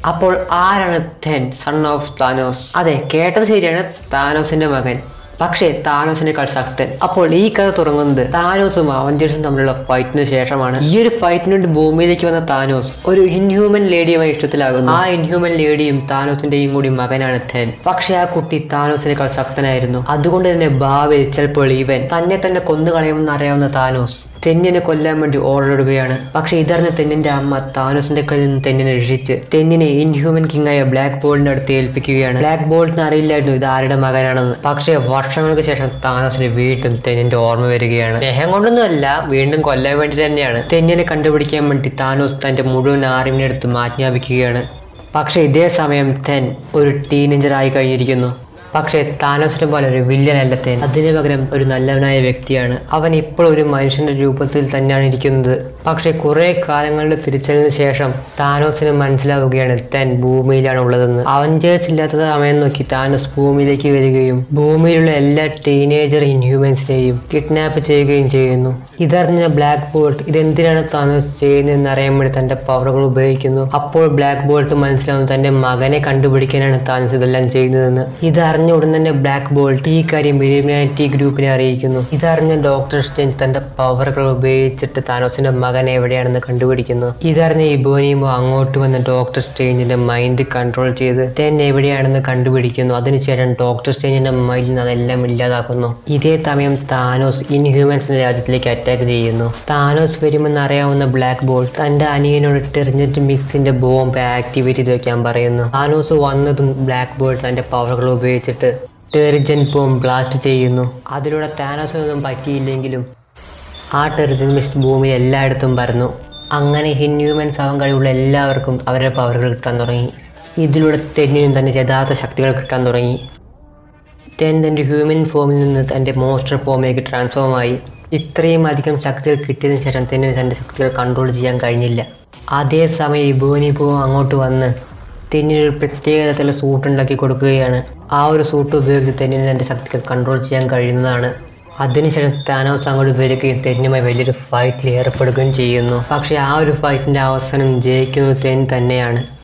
അപ്പോൾ ആരാണ് then son of Thanos അതെ കേട്ടത് ശരിയാണ് താനോസിന്റെ മകൻ പക്ഷേ താനോസിനേക്കാൾ ശക്തൻ അപ്പോൾ ഈ കഥ തുടങ്ങുന്നത് താനോസും അവഞ്ചേഴ്സും തമ്മിലുള്ള ഫൈറ്റിന് ശേഷമാണ് ഈ ഒരു ഫൈറ്റിന് വേണ്ടി ഭൂമിയിലേക്ക് വന്ന താനോസ് ഒരു ഇൻഹ്യൂമൻ ലേഡിയുമായി ഇഷ്ടത്തിലാകുന്നു ആ ഇൻഹ്യൂമൻ ലേഡിയും താനോസിന്റെയും കൂടി മകനാണ് തെൻ പക്ഷേ ആ കുട്ടി താനോസിനേക്കാൾ ശക്തനായിരുന്നു അതുകൊണ്ട് തന്നെ ഭാവിയിൽ ചിലപ്പോൾ ഇവൻ തന്നെ തന്നെ കൊന്നു കളയുമെന്ന് അറിയാവുന്ന താനോസ് തെന്നിനെ കൊല്ലാൻ വേണ്ടി ഓർഡർ ഇടുകയാണ് പക്ഷെ ഇതറിഞ്ഞ തെന്നിന്റെ അമ്മ താനോസിന്റെ കയ്യിൽ നിന്ന് തെന്നിനെ രക്ഷിച്ച് തെന്നിനെ ഇൻഹ്യൂമൻ കിങ് ആയ ബ്ലാക്ക് ബോൾട്ടിന്റെ അടുത്ത് ഏൽപ്പിക്കുകയാണ് ബ്ലാക്ക് ബോൾട്ടിന് അറിയില്ലായിരുന്നു ഇത് ആരുടെ മകനാണെന്ന് പക്ഷേ വർഷങ്ങൾക്ക് ശേഷം താനോസിന് വീണ്ടും തെന്നിന്റെ ഓർമ്മ വരികയാണ് സ്നേഹം കൊണ്ടൊന്നുമല്ല വീണ്ടും കൊല്ലാൻ വേണ്ടി തന്നെയാണ് തെന്നിനെ കണ്ടുപിടിക്കാൻ വേണ്ടി താനോസ് തന്റെ മുഴുവൻ ആർമിനെ എടുത്ത് മാറ്റിയാപിക്കുകയാണ് പക്ഷെ ഇതേ സമയം തെൻ ഒരു ടീനേജർ ആയി കഴിഞ്ഞിരിക്കുന്നു പക്ഷേ താനോസിനെ പോലെ ഒരു വില്ലനല്ല തെൻ അതിനു പകരം ഒരു നല്ലവനായ വ്യക്തിയാണ് അവൻ ഇപ്പോൾ ഒരു മനുഷ്യന്റെ രൂപത്തിൽ തന്നെയാണ് ഇരിക്കുന്നത് പക്ഷെ കുറെ കാലങ്ങളുടെ തിരിച്ചറിഞ്ഞ ശേഷം താനോസിന് മനസ്സിലാവുകയാണ് തെൻ ഭൂമിയിലാണ് ഉള്ളതെന്ന് അവഞ്ചേഴ്സ് ഇല്ലാത്ത സമയം നോക്കി താനോസ് ഭൂമിയിലേക്ക് വരികയും ഭൂമിയിലുള്ള എല്ലാ ടീനേജർ ഇൻഹ്യൂമൻസിനെയും കിഡ്നാപ്പ് ചെയ്യുകയും ചെയ്യുന്നു ഇതറിഞ്ഞ ബ്ലാക്ക് ബോൾട്ട് ഇതെന്തിനാണ് താനോസ് ചെയ്യുന്നതെന്ന് അറിയാൻ വേണ്ടി തന്റെ പവറുകൾ ഉപയോഗിക്കുന്നു അപ്പോൾ ബ്ലാക്ക് ബോൾട്ട് മനസ്സിലാവും തന്റെ മകനെ കണ്ടുപിടിക്കാനാണ് താനോസ് ഇതെല്ലാം ചെയ്യുന്നതെന്ന് ഇതറിഞ്ഞ ഉടൻ തന്നെ ബ്ലാക്ക് ബോൾട്ട് ഈ കാര്യം ഇലുമിനാറ്റി ഗ്രൂപ്പിനെ അറിയിക്കുന്നു ഇതറിഞ്ഞ ഡോക്ടർ സ്റ്റേഞ്ച് തന്റെ പവറുകൾ ഉപയോഗിച്ചിട്ട് താനോസിന്റെ മകൻ എവിടെയാണെന്ന് കണ്ടുപിടിക്കുന്നു ഇതറിഞ്ഞ ഇബോനിയുമോ അങ്ങോട്ട് വന്ന് ഡോക്ടർ സ്റ്റേഞ്ചിന്റെ മൈൻഡ് കൺട്രോൾ ചെയ്ത് തെൻ എവിടെയാണെന്ന് കണ്ടുപിടിക്കുന്നു അതിനുശേഷം ഡോക്ടർ സ്റ്റേഞ്ചിന്റെ മൈൻഡിൽ നിന്ന് അതെല്ലാം ഇല്ലാതാക്കുന്നു ഇതേ സമയം താനോസ് ഇൻഹ്യൂമൻസിന്റെ രാജ്യത്തിലേക്ക് അറ്റാക്ക് ചെയ്യുന്നു താനോസ് വരുമെന്ന് അറിയാവുന്ന ബ്ലാക്ക് ബോൾ തന്റെ അനിയനോട് ടെർജറ്റ് മിക്സിന്റെ ബോംബ് ആക്ടിവേറ്റ് ചെയ്ത് വെക്കാൻ പറയുന്നു താനോസ് വന്നതും ബ്ലാക്ക് ബോൾ തന്റെ പവറുകൾ ഉപയോഗിച്ചിട്ട് ടെറിജൻ ബോംബ് ബ്ലാസ്റ്റ് ചെയ്യുന്നു അതിലൂടെ താനോസിനൊന്നും പറ്റിയില്ലെങ്കിലും ആ ടെറിജൻ മിസ്റ്റ് ഭൂമിയിൽ എല്ലായിടത്തും പരന്നു അങ്ങനെ ഇൻഹ്യൂമൻസ് ആവാൻ കഴിവുള്ള എല്ലാവർക്കും അവരുടെ പവറുകൾ കിട്ടാൻ തുടങ്ങി ഇതിലൂടെ തെന്നിനും തന്റെ യഥാർത്ഥ ശക്തികൾ കിട്ടാൻ തുടങ്ങി തെൻ തന്റെ ഹ്യൂമൻ ഫോമിൽ നിന്ന് തന്റെ മോസ്റ്റർ ഫോമിലേക്ക് ട്രാൻസ്ഫോം ആയി ഇത്രയും അധികം ശക്തികൾ കിട്ടിയതിനു ശേഷം തെന്നിന് തന്റെ ശക്തികൾ കൺട്രോൾ ചെയ്യാൻ കഴിഞ്ഞില്ല അതേസമയം ഇബോനി പോ അങ്ങോട്ട് വന്ന് തെന്നിനൊരു പ്രത്യേക തരത്തിലുള്ള സൂട്ട് ഉണ്ടാക്കി കൊടുക്കുകയാണ് ആ ഒരു സൂട്ട് ഉപയോഗിച്ച് തെന്നിന് തന്റെ ശക്തികൾ കൺട്രോൾ ചെയ്യാൻ കഴിയുന്നതാണ് അതിനുശേഷം താനോസ് അങ്ങോട്ട് വരികയും തെന്നുമായി വലിയൊരു ഫൈറ്റിൽ ഏർപ്പെടുകയും ചെയ്യുന്നു പക്ഷെ ആ ഒരു ഫൈറ്റിന്റെ അവസാനം ജയിക്കുന്നത് തെൻ തന്നെയാണ്